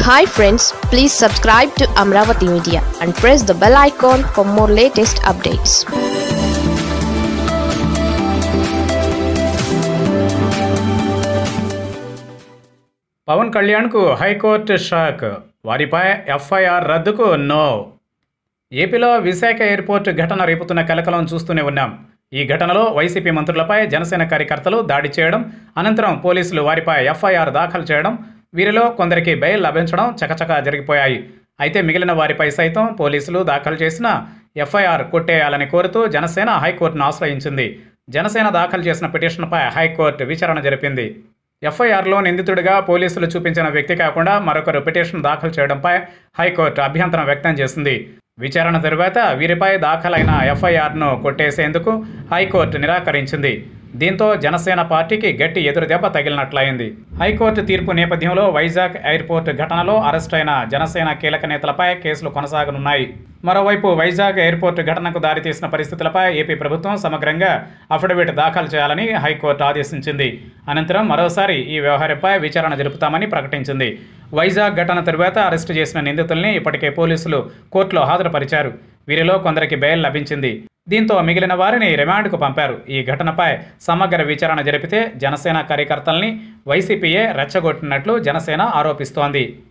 hi friends please subscribe to Amaravati media and press the bell icon for more latest updates Pawan కళ్యాణ్కు high court shock వారిపై FIR రద్దుకు no ఏపీలో Visakha airport ఘటన రేపుతున్న కలకలం చూస్తూనే ఉన్నాం ఈ ఘటనలో వైసీపీ మంత్రులపై జనసేన కార్యకర్తలు దాడి చేయడం అనంతరం పోలీసులు వారిపై ఎఫ్ఐఆర్ దాఖలు చేయడం వీరిలో కొందరికి బెయిల్ లభించడం చకచకా జరిగిపోయాయి అయితే మిగిలిన వారిపై సైతం పోలీసులు దాఖలు చేసిన ఎఫ్ఐఆర్ కొట్టేయాలని కోరుతూ జనసేన హైకోర్టును ఆశ్రయించింది జనసేన దాఖలు చేసిన పిటిషన్పై హైకోర్టు విచారణ జరిపింది ఎఫ్ఐఆర్లో నిందితుడిగా పోలీసులు చూపించిన వ్యక్తి కాకుండా మరొకరు పిటిషన్ దాఖలు చేయడంపై హైకోర్టు అభ్యంతరం వ్యక్తం చేసింది విచారణ తరువాత వీరిపై దాఖలైన ఎఫ్ఐఆర్ను కొట్టేసేందుకు హైకోర్టు నిరాకరించింది దీంతో జనసేన పార్టీకి గట్టి ఎదురుదెబ్బ తగిలినట్లయింది హైకోర్టు తీర్పు నేపథ్యంలో వైజాగ్ ఎయిర్పోర్ట్ ఘటనలో అరెస్ట్ అయిన జనసేన కీలక నేతలపై కేసులు కొనసాగనున్నాయి మరోవైపు వైజాగ్ ఎయిర్పోర్ట్ ఘటనకు దారితీసిన పరిస్థితులపై ఏపీ ప్రభుత్వం సమగ్రంగా అఫిడవిట్ దాఖలు చేయాలని హైకోర్టు ఆదేశించింది అనంతరం మరోసారి ఈ వ్యవహారంపై విచారణ జరుపుతామని ప్రకటించింది వైజాగ్ ఘటన తరువాత అరెస్టు చేసిన నిందితుల్ని ఇప్పటికే పోలీసులు కోర్టులో హాజరుపరిచారు వీరిలో కొందరికి బెయిల్ లభించింది దీంతో మిగిలిన వారిని రిమాండ్కు పంపారు ఈ ఘటనపై సమగ్ర విచారణ జరిపితే జనసేన కార్యకర్తల్ని వైసీపీయే రెచ్చగొట్టినట్లు జనసేన ఆరోపిస్తోంది